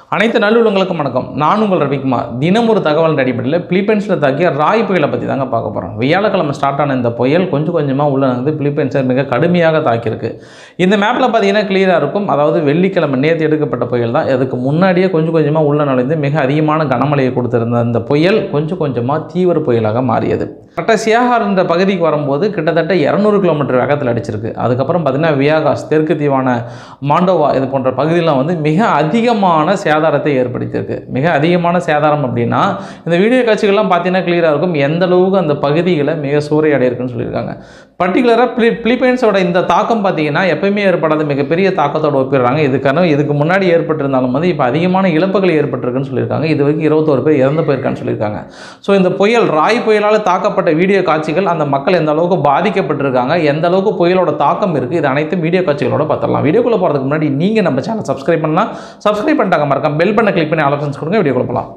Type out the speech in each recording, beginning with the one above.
அனைத்து நல்லுள்ளங்களுக்கும் வணக்கம் நான் உங்கள் ரவிக்குமார் தினம் ஒரு தகவல் அடிப்படையில் பிலிப்பைன்ஸில் தாக்கிய ராய் புயலை பற்றி தாங்க பார்க்க போகிறோம் வியாழக்கிழமை ஸ்டார்ட் ஆன இந்த புயல் கொஞ்சம் கொஞ்சமாக உள்ள வந்து பிலிப்பைன்ஸை மிக கடுமையாக தாக்கியிருக்கு இந்த மேப்பில் பார்த்தீங்கன்னா கிளியராக இருக்கும் அதாவது வெள்ளிக்கிழமை நேற்று எடுக்கப்பட்ட புயல் தான் அதுக்கு முன்னாடியே கொஞ்சம் கொஞ்சமாக உள்ள நுழைந்து மிக அதிகமான கனமழையை கொடுத்திருந்த அந்த புயல் கொஞ்சம் கொஞ்சமாக தீவிர புயலாக மாறியது கரெக்டாக சியாகார் என்ற பகுதிக்கு வரும்போது கிட்டத்தட்ட இரநூறு கிலோமீட்டர் வேகத்தில் அடிச்சிருக்கு அதுக்கப்புறம் பார்த்தீங்கன்னா வியாகாஸ் தெற்கு தீவான மாண்டோவா இது போன்ற பகுதியெலாம் வந்து மிக அதிகமான சேதாரத்தை ஏற்படுத்தியிருக்கு மிக அதிகமான சேதாரம் அப்படின்னா இந்த வீடியோ காட்சிகள்லாம் பார்த்தீங்கன்னா கிளியராக இருக்கும் எந்த அளவுக்கு அந்த பகுதிகளை மிக சூறையாடி இருக்குன்னு சொல்லியிருக்காங்க பர்டிகுலராக பிலி பிலிப்பைன்ஸோட இந்த தாக்கம் பார்த்தீங்கன்னா எப்பயுமே ஏற்படாத மிகப்பெரிய தாக்கத்தோட ஒப்பிடுறாங்க இதுக்கான இதுக்கு முன்னாடி ஏற்பட்டிருந்தாலும் வந்து இப்போ அதிகமான இழப்புகள் ஏற்பட்டிருக்குன்னு சொல்லியிருக்காங்க இது வரைக்கும் இருபத்தோரு பேர் இறந்து போயிருக்கான்னு சொல்லியிருக்காங்க ஸோ இந்த புயல் ராய் புயலால் தாக்கப்பட்ட வீடியோ காட்சிகள் அந்த மக்கள் எந்த அளவுக்கு பாதிக்கப்பட்டிருக்காங்க எந்த அளவுக்கு புயலோட தாக்கம் இருக்குது இது அனைத்தும் வீடியோ காட்சிகளோட பார்த்துடலாம் வீடியோக்குள்ளே போகிறதுக்கு முன்னாடி நீங்கள் நம்ம சேனல் சப்ஸ்கிரைப் பண்ணலாம் சப்ஸ்கிரைப் பண்ணிட்டாங்க மறக்காம பெல் பண்ண கிளிக் பண்ணி ஆலோசனை கொடுங்க வீடியோக்குள்ள போகலாம்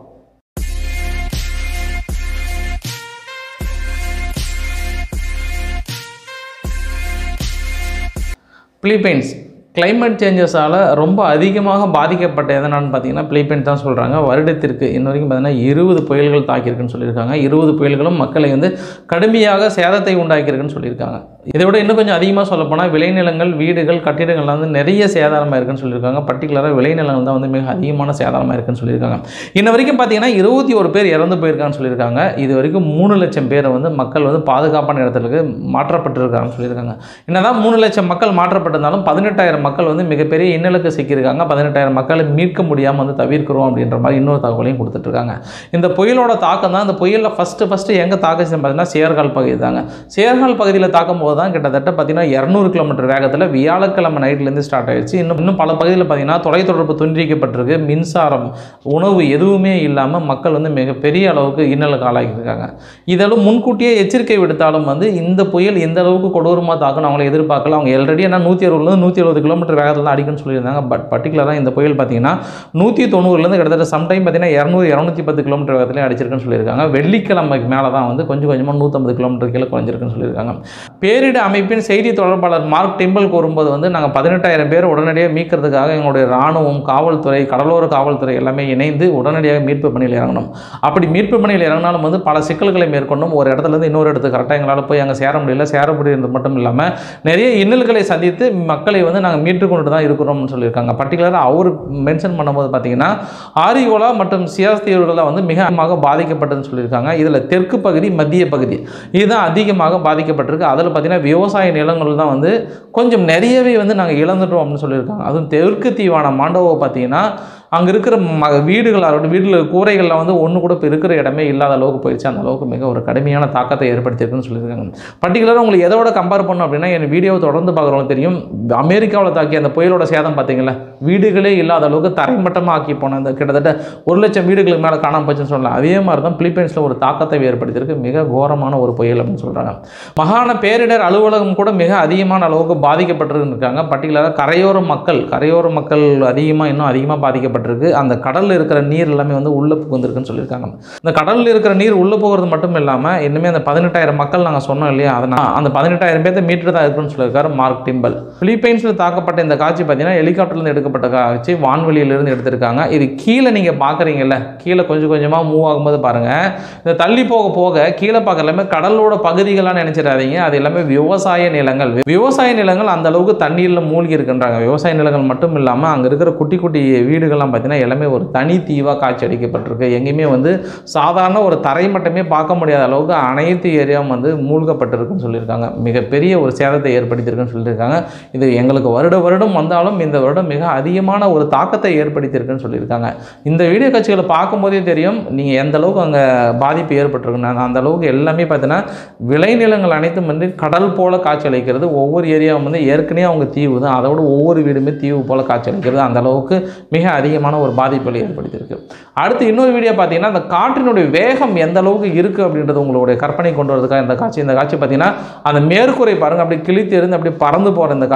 பிலிப்பைன்ஸ் climate சேஞ்சஸால் ரொம்ப அதிகமாக பாதிக்கப்பட்ட எதனான்னு பார்த்தீங்கன்னா பிலிப்பைன்ஸ் தான் சொல்கிறாங்க வருடத்திற்கு இன்ன வரைக்கும் பார்த்தீங்கன்னா இருபது புயல்கள் தாக்கியிருக்குன்னு சொல்லியிருக்காங்க இருபது புயல்களும் மக்களை வந்து கடுமையாக சேதத்தை உண்டாக்கியிருக்குன்னு சொல்லியிருக்காங்க இதை விட இன்னும் கொஞ்சம் அதிகமாக சொல்லப்போனால் விளைநிலங்கள் வீடுகள் கட்டிடங்கள்லாம் வந்து நிறைய சேதாரமாக இருக்குன்னு சொல்லியிருக்காங்க பர்டிகுலராக விளைநிலங்கள் தான் வந்து மிக அதிகமான சேதாரமாக இருக்குன்னு சொல்லியிருக்காங்க இன்ன வரைக்கும் பார்த்தீங்கன்னா இருபத்தி ஒரு பேர் இறந்து போயிருக்காங்கன்னு சொல்லியிருக்காங்க இது வரைக்கும் மூணு லட்சம் பேரை வந்து மக்கள் வந்து பாதுகாப்பான இடத்துக்கு மாற்றப்பட்டிருக்காங்கன்னு சொல்லியிருக்காங்க என்னதான் மூணு லட்சம் மக்கள் மாற்றப்பட்டிருந்தாலும் பதினெட்டாயிரம் மக்கள் வந்து மிகப்பெரிய இன்னலுக்கு சிக்கியிருக்காங்க பதினெட்டாயிரம் மக்களை மீட்க முடியாமல் வந்து தவிர்க்கிறோம் அப்படின்ற மாதிரி இன்னொரு தகவலையும் கொடுத்துட்ருக்காங்க இந்த புயலோட தாக்கம் தான் இந்த புயலில் ஃபஸ்ட்டு ஃபஸ்ட்டு எங்கே தாக்குச்சுன்னு பார்த்தீங்கன்னா சேர்கால் பகுதி தாங்க சேர்கால் பகுதியில் தாக்கும் போது தான் கிட்டத்தட்ட பார்த்தீங்கன்னா இரநூறு கிலோமீட்டர் வேகத்தில் வியாழக்கிழமை நைட்லேருந்து ஸ்டார்ட் ஆயிடுச்சு இன்னும் இன்னும் பல பகுதியில் பார்த்தீங்கன்னா தொலைத்தொடர்பு துண்டிக்கப்பட்டிருக்கு மின்சாரம் உணவு எதுவுமே இல்லாமல் மக்கள் வந்து மிகப்பெரிய அளவுக்கு இன்னலுக்கு ஆளாகியிருக்காங்க இதெல்லாம் முன்கூட்டியே எச்சரிக்கை விடுத்தாலும் வந்து இந்த புயல் எந்த அளவுக்கு கொடூரமாக தாக்கணும் அவங்களை எதிர்பார்க்கல அவங்க ஆல்ரெடி என்ன நூற்றி அறுபதுலேருந்து நூற்றி எழுபது கிலோமீட்டர் வேகத்தில் தான் அடிக்குன்னு சொல்லியிருந்தாங்க பட் பர்டிகுலராக இந்த புயல் பார்த்தீங்கன்னா நூற்றி தொண்ணூறுலேருந்து கிட்டத்தட்ட சம்டைம் பார்த்தீங்கன்னா இரநூறு இரநூத்தி பத்து கிலோமீட்டர் வேகத்திலே அடிச்சிருக்குன்னு சொல்லியிருக்காங்க வெள்ளிக்கிழமைக்கு மேலே தான் வந்து கொஞ்சம் கொஞ்சமாக நூற்றம்பது கிலோமீட்டர் கீழே குறைஞ்சிருக்குன்னு சொல்லியிருக்காங்க பேரிட அமைப்பின் செய்தி தொடர்பாளர் மார்க் டிம்பிள் கூறும்போது வந்து நாங்கள் பதினெட்டாயிரம் பேர் உடனடியாக மீட்கிறதுக்காக எங்களுடைய இராணுவம் காவல்துறை கடலோர காவல்துறை எல்லாமே இணைந்து உடனடியாக மீட்பு பணியில் இறங்கணும் அப்படி மீட்பு பணியில் இறங்கினாலும் வந்து பல சிக்கல்களை மேற்கொண்டும் ஒரு இடத்துலேருந்து இன்னொரு இடத்துக்கு கரெக்டாக எங்களால் போய் அங்கே சேர முடியல சேர முடியுறது மட்டும் இல்லாமல் நிறைய இன்னல்களை சந்தித்து மக்களை வந்து நாங்கள் மீட்டு கொண்டு தான் இருக்கிறோம்னு சொல்லியிருக்காங்க பர்டிகுலராக அவர் மென்ஷன் பண்ணும்போது பார்த்தீங்கன்னா ஆரியோலா மற்றும் சியாஸ் தீவுகளில் வந்து மிக அதிகமாக பாதிக்கப்பட்டதுன்னு சொல்லியிருக்காங்க இதில் தெற்கு பகுதி மத்திய பகுதி இதுதான் அதிகமாக பாதிக்கப்பட்டிருக்கு அதில் பார்த்தீங்கன்னா விவசாய நிலங்கள் தான் வந்து கொஞ்சம் நிறையவே வந்து நாங்கள் இழந்துட்டோம் அப்படின்னு சொல்லியிருக்காங்க அதுவும் தெற்கு தீவான மாண்டோவை பார்த்தீங்கன்னா அங்கே இருக்கிற ம வீடுகள் இருக்கட்டும் வீட்டில் கூரைகளில் வந்து ஒன்று கூட இப்போ இருக்கிற இடமே இல்லாத அளவுக்கு போயிடுச்சு அந்த அளவுக்கு மிக ஒரு கடுமையான தாக்கத்தை ஏற்படுத்தியிருக்குன்னு சொல்லியிருக்காங்க பர்டிகுலராக உங்களுக்கு எதோட கம்பேர் பண்ணோம் அப்படின்னா என் வீடியோவை தொடர்ந்து பார்க்குறவங்களுக்கு தெரியும் அமெரிக்காவில் தாக்கிய அந்த புயலோட சேதம் பார்த்தீங்களா வீடுகளே இல்லாத அளவுக்கு தரைமட்டமாக ஆக்கி போன அந்த கிட்டத்தட்ட ஒரு லட்சம் வீடுகளுக்கு மேலே காணாம போச்சுன்னு சொல்லலாம் அதே மாதிரி தான் பிலிப்பைன்ஸில் ஒரு தாக்கத்தை ஏற்படுத்தியிருக்கு மிக கோரமான ஒரு புயல் அப்படின்னு சொல்கிறாங்க மாகாண பேரிடர் அலுவலகம் கூட மிக அதிகமான அளவுக்கு பாதிக்கப்பட்டிருக்காங்க பர்டிகுலராக கரையோர மக்கள் கரையோர மக்கள் அதிகமாக இன்னும் அதிகமாக பாதிக்கப்பட்டிருக்கு அந்த கடலில் இருக்கிற நீர் எல்லாமே வந்து உள்ளே புகுந்திருக்குன்னு சொல்லியிருக்காங்க இந்த கடலில் இருக்கிற நீர் உள்ளே போகிறது மட்டும் இல்லாமல் இன்னுமே அந்த பதினெட்டாயிரம் மக்கள் நாங்கள் சொன்னோம் இல்லையா அதனால் அந்த பதினெட்டாயிரம் பேர்த்த மீட்டு தான் இருக்குன்னு சொல்லியிருக்காரு மார்க் டிம்பல் பிலிப்பைன்ஸில் தாக்கப்பட்ட இந்த காட்சி பார்த்தீங்கன்னா ஹெலிகாப்டர்லேருந்து எடுக்கப்பட்ட காட்சி வான்வெளியிலிருந்து எடுத்திருக்காங்க இது கீழே நீங்கள் பார்க்குறீங்கல்ல கீழே கொஞ்சம் கொஞ்சமாக மூவ் ஆகும்போது பாருங்கள் இந்த தள்ளி போக போக கீழே பார்க்க எல்லாமே கடலோட பகுதிகளாக நினச்சிடாதீங்க அது எல்லாமே விவசாய நிலங்கள் விவசாய நிலங்கள் அந்த அளவுக்கு தண்ணீரில் மூழ்கி இருக்குன்றாங்க விவசாய நிலங்கள் மட்டும் இல்லாமல் அங்கே இருக்கிற குட்டி குட்டி வீடுகள்லாம் பார்த்தீங்கன்னா எல்லாமே ஒரு தனி தீவாக காட்சி அடிக்கப்பட்டிருக்கு எங்கேயுமே வந்து சாதாரண ஒரு தரை மட்டுமே பார்க்க முடியாத அளவுக்கு அனைத்து ஏரியாவும் வந்து மூழ்கப்பட்டிருக்குன்னு சொல்லியிருக்காங்க மிகப்பெரிய ஒரு சேதத்தை ஏற்படுத்தியிருக்குன்னு சொல்லியிருக்காங்க இது எங்களுக்கு வருட வருடம் வந்தாலும் இந்த வருடம் மிக அதிகமான ஒரு தாக்கத்தை ஏற்படுத்தியிருக்குன்னு சொல்லியிருக்காங்க இந்த வீடியோ காட்சிகளை பார்க்கும்போதே தெரியும் நீங்கள் எந்த அளவுக்கு அங்கே பாதிப்பு ஏற்பட்டிருக்குன்னு அந்த அளவுக்கு எல்லாமே பார்த்தீங்கன்னா விளைநிலங்கள் அனைத்தும் வந்து கடல் போல காட்சி அளிக்கிறது ஒவ்வொரு ஏரியாவும் வந்து ஏற்கனவே அவங்க தீவு தான் அதோட ஒவ்வொரு வீடுமே தீவு போல காட்சி அளிக்கிறது அந்த அளவுக்கு மிக அதிகமான ஒரு பாதிப்புகளை ஏற்படுத்தியிருக்கு அடுத்து இன்னொரு வீடியோ பார்த்தீங்கன்னா அந்த காற்றினுடைய வேகம் எந்த அளவுக்கு இருக்குது அப்படின்றது உங்களுடைய கற்பனை கொண்டு வரதுக்காக இந்த காட்சி இந்த காட்சி பார்த்தீங்கன்னா அந்த மேற்கூரை பாருங்கள் அப்படி கிழித்து எறிந்து அப்படி பறந்து போகிற இந்த காட்சி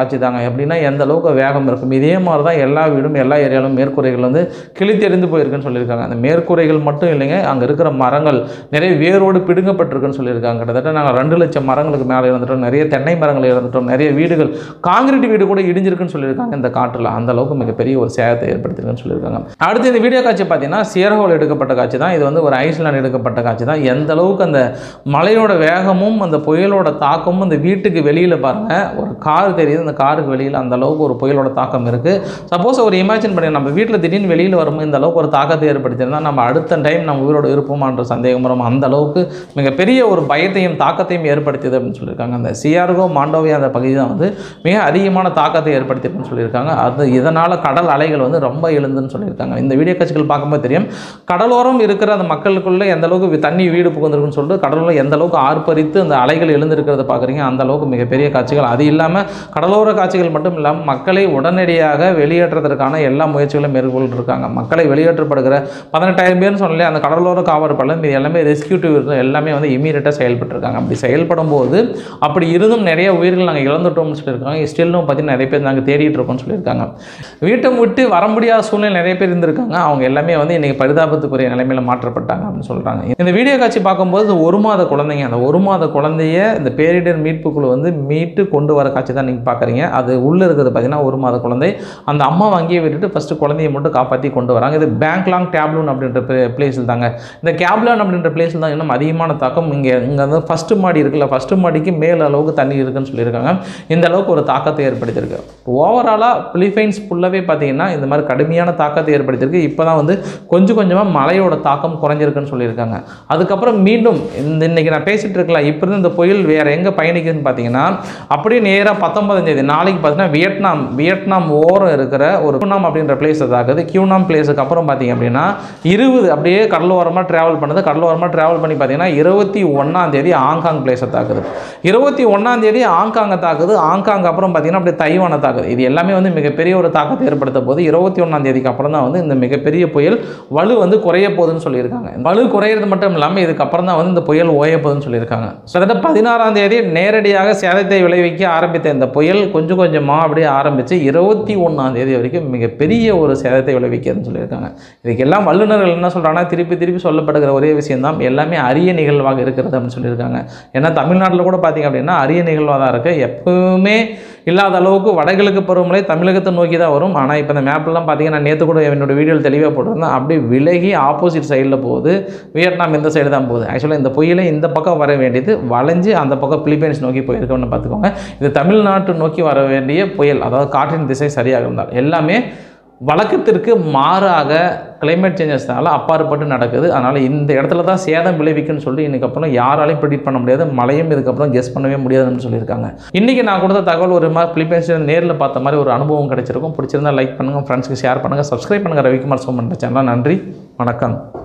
காட்சி தாங்க எப்படின்னா எந்த அளவுக்கு வேகம் இருக்கும் இதே மாதிரி தான் எல்லா வீடும் எல்லா ஏரியாலும் மேற்கூரைகள் வந்து கிழித்தெறிந்து போயிருக்குன்னு சொல்லியிருக்காங்க அந்த மேற்கூரைகள் மட்டும் இல்லைங்க அங்கே இருக்கிற மரங்கள் நிறைய வேரோடு பிடுங்கப்பட்டிருக்குன்னு சொல்லியிருக்காங்க கிட்டத்தட்ட நாங்கள் ரெண்டு லட்சம் மரங்களுக்கு மேலே இருந்துட்டோம் நிறைய தென்னை மரங்கள் இறந்துட்டோம் நிறைய வீடுகள் காங்கிரீட் வீடு கூட இடிஞ்சிருக்குன்னு சொல்லியிருக்காங்க இந்த காற்றில் அந்த அளவுக்கு மிகப்பெரிய ஒரு சேதத்தை ஏற்படுத்திருக்குன்னு சொல்லியிருக்காங்க அடுத்து இந்த வீடியோ காட்சி பார்த்தீங்கன்னா சியர்ஹோல் எடுக்கப்பட்ட காட்சி தான் இது வந்து ஒரு ஐஸ்லாண்ட் எடுக்கப்பட்ட காட்சி தான் எந்த அளவுக்கு அந்த மழையோட வேகமும் அந்த புயலோட தாக்கமும் அந்த வீட்டுக்கு வெளியில் பாருங்கள் ஒரு கார் தெரியுது அந்த காருக்கு வெளியில் அந்த அளவுக்கு ஒரு புயலோட தாக்கம் இருக்குது சப்போஸ் ஒரு இமேஜின் பண்ணி நம்ம வீட்டில் திடீர்னு வெளியில் வரும்போது இந்த அளவுக்கு ஒரு தாக்கத்தை ஏற்படுத்தியிருந்தா நம்ம அடுத்த டைம் நம்ம உயிரோட இருப்போமான்ற சந்தேகம் வரும் அந்த அளவுக்கு மிகப்பெரிய ஒரு பயத்தையும் தாக்கத்தையும் ஏற்படுத்தியது அப்படின்னு சொல்லியிருக்காங்க அந்த சியார்கோ மாண்டோவி அந்த பகுதி தான் வந்து மிக அதிகமான தாக்கத்தை ஏற்படுத்தியிருக்குன்னு சொல்லியிருக்காங்க அது இதனால் கடல் அலைகள் வந்து ரொம்ப எழுந்துன்னு சொல்லியிருக்காங்க இந்த வீடியோ காட்சிகள் பார்க்கும்போது தெரியும் கடலோரம் இருக்கிற அந்த மக்களுக்குள்ளே எந்த அளவுக்கு வி- தண்ணி வீடு புகுந்திருக்குன்னு சொல்லிட்டு கடலோர எந்த அளவுக்கு ஆர்ப்பரித்து அந்த அலைகள் எழுந்திருக்கிறத பார்க்குறீங்க அந்த அளவுக்கு மிகப்பெரிய காட்சிகள் அது இல்லாமல் கடலோர காட்சிகள் மட்டும் இல்லாமல் மக்களை உடனடியாக வெளியேற்றுறதற்கான எல்லா முயற்சிகளும் மேற்கொண்டு இருக்காங்க மக்களை வெளியேற்றப்படுகிற பதினெட்டாயிரம் பேர்னு சொன்னாலே அந்த கடலோர காவற்படலம் இது எல்லாமே ரெஸ்கியூ எல்லாமே வந்து இமீடியட்டாக செயல்பட்டுருக்காங்க அப்படி செயல்படும் போது அப்படி இருந்தும் நிறைய உயிர்கள் நாங்கள் இழந்துட்டோம்னு சொல்லியிருக்காங்க ஸ்டில்லும் பார்த்தீங்கன்னா நிறைய பேர் நாங்கள் தேடிட்டு இருக்கோம்னு சொல்லியிருக்காங்க வீட்டை விட்டு வர முடியாத சூழ்நிலை நிறைய பேர் இருந்திருக்காங்க அவங்க எல்லாமே வந்து இன்றைக்கி பரிதாபத்துக்குரிய நிலைமையில மாற்றப்பட்டாங்க அப்படின்னு சொல்கிறாங்க இந்த வீடியோ காட்சி பார்க்கும்போது இந்த ஒரு மாத குழந்தைங்க அந்த ஒரு மாத குழந்தைய இந்த பேரிடர் மீட்பு குழு வந்து மீட்டு கொண்டு வர காட்சி தான் நீங்கள் பார்க்குறீங்க அது உள்ளே இருக்கிறது பார்த்தீங்கன்னா ஒரு மாத குழந்தை அந்த அம்மா அங்கேயே விட்டுட்டு ஃபஸ்ட்டு குழந்தையை மட்டும் காப்பாற்றி கொண்டு வராங்க இது பேங்க்லாங் டேப்லூன் அப்படின்ற பிளேஸில் தாங்க இந்த கேப்லான் அப்படின்ற பிளேஸில் தான் இன்னும் அதிகமான தாக்கம் இங்கே இங்கே வந்து ஃபஸ்ட்டு மாடி இருக்குல்ல ஃபஸ்ட்டு மாடிக்கு மேல் அளவுக்கு தண்ணி இருக்குன்னு சொல்லியிருக்காங்க இந்த அளவுக்கு ஒரு தாக்கத்தை ஏற்படுத்தியிருக்கு ஓவராலாக பிலிப்பைன்ஸ் ஃபுல்லாகவே பார்த்தீங்கன்னா இந்த மாதிரி கடுமையான தாக்கத்தை ஏற்படுத்தியிருக்கு இப்போ தான் வந்து கொஞ்சம் கொஞ்சமாக மழையோட தாக்கம் குறைஞ்சிருக்குன்னு சொல்லியிருக்காங்க அதுக்கப்புறம் மீண்டும் இந்த இன்னைக்கு நான் பேசிகிட்டு இருக்கலாம் இப்போ இருந்து இந்த புயல் வேறு எங்கே பயணிக்குதுன்னு பார்த்தீங்கன்னா அப்படியே நேராக பத்தொன்பதாம் தேதி நாளைக்கு பார்த்தீங்கன்னா வியட்நாம் வியட்நாம் ஓரம் இருக்கிற ஒரு கியூனாம் அப்படின்ற பிளேஸ் தாக்குது கியூனாம் பிளேஸுக்கு அப்புறம் பார்த்தீங்க அப்படின்னா இருபது அப்படியே கடலோரமாக ட்ராவல் பண்ணுது கடலோரமாக ட்ராவல் பண்ணி பார்த்தீங்கன்னா இருபத்தி ஒன்றாம் தேதி ஆங்காங் பிளேஸை தாக்குது இருபத்தி ஒன்றாம் தேதி ஆங்காங்கை தாக்குது ஆங்காங் அப்புறம் பார்த்தீங்கன்னா அப்படியே தைவானை தாக்குது இது எல்லாமே வந்து மிகப்பெரிய ஒரு தாக்கத்தை ஏற்படுத்த போது இருபத்தி ஒன்றாம் தேதிக்கு அப்புறம் தான் வந்து இந்த மிகப்பெரிய புயல் வலு வந்து குறைய போகுதுன்னு சொல்லியிருக்காங்க வலு குறையிறது மட்டும் இல்லாமல் இதுக்கப்புறம் தான் வந்து இந்த புயல் ஓய போகுதுன்னு சொல்லியிருக்காங்க கிட்டத்தட்ட பதினாறாம் தேதி நேரடியாக சேதத்தை விளைவிக்க ஆரம்பித்த இந்த புயல் கொஞ்சம் கொஞ்சமாக அப்படியே ஆரம்பித்து இருபத்தி ஒன்றாம் தேதி வரைக்கும் மிகப்பெரிய ஒரு சேதத்தை விளைவிக்கிறதுன்னு சொல்லியிருக்காங்க இதுக்கெல்லாம் வல்லுநர்கள் என்ன சொல்கிறாங்கன்னா திருப்பி திருப்பி சொல்லப்படுகிற ஒரே விஷயம்தான் எல்லாமே அரிய நிகழ்வாக இருக்கிறது அப்படின்னு சொல்லியிருக்காங்க ஏன்னா தமிழ்நாட்டில் கூட பார்த்தீங்க அப்படின்னா அரிய நிகழ்வாக தான் இருக்குது எப்பவுமே இல்லாத அளவுக்கு வடகிழக்கு பருவமழை தமிழகத்தை நோக்கி தான் வரும் ஆனால் இப்போ இந்த மேப்லாம் பார்த்தீங்கன்னா நேற்று கூட என்னோட வீடியோவில் தெளிவாக போட்டிருந்தேன் அப்படியே விலகி ஆப்போசிட் சைடில் போகுது வியட்நாம் இந்த சைடு தான் போகுது ஆக்சுவலாக இந்த புயலை இந்த பக்கம் வர வேண்டியது வளைஞ்சு அந்த பக்கம் பிலிப்பைன்ஸ் நோக்கி போயிருக்கோம்னு பார்த்துக்கோங்க இது தமிழ்நாட்டு நோக்கி வர வேண்டிய புயல் அதாவது காற்றின் திசை சரியாக இருந்தால் எல்லாமே வழக்கத்திற்கு மாறாக கிளைமேட் சேஞ்சஸ்னால அப்பாற்பட்டு நடக்குது அதனால் இந்த இடத்துல தான் சேதம் விளைவிக்குன்னு சொல்லி இன்றைக்கி அப்புறம் யாராலையும் ப்ரிடிக்ட் பண்ண முடியாது மழையும் இதுக்கப்புறம் கெஸ் பண்ணவே முடியாதுன்னு சொல்லியிருக்காங்க இன்றைக்கி நான் கொடுத்த தகவல் ஒரு மாதிரி பிலிப்பைன்ஸ் நேரில் பார்த்த மாதிரி ஒரு அனுபவம் கிடைச்சிருக்கும் பிடிச்சிருந்தா லைக் பண்ணுங்கள் ஃப்ரெண்ட்ஸ்க்கு ஷேர் பண்ணுங்கள் சப்ஸ்கிரைப் பண்ணுங்கள் ரவிக்குமார் சோமன் சேனல் நன்றி வணக்கம்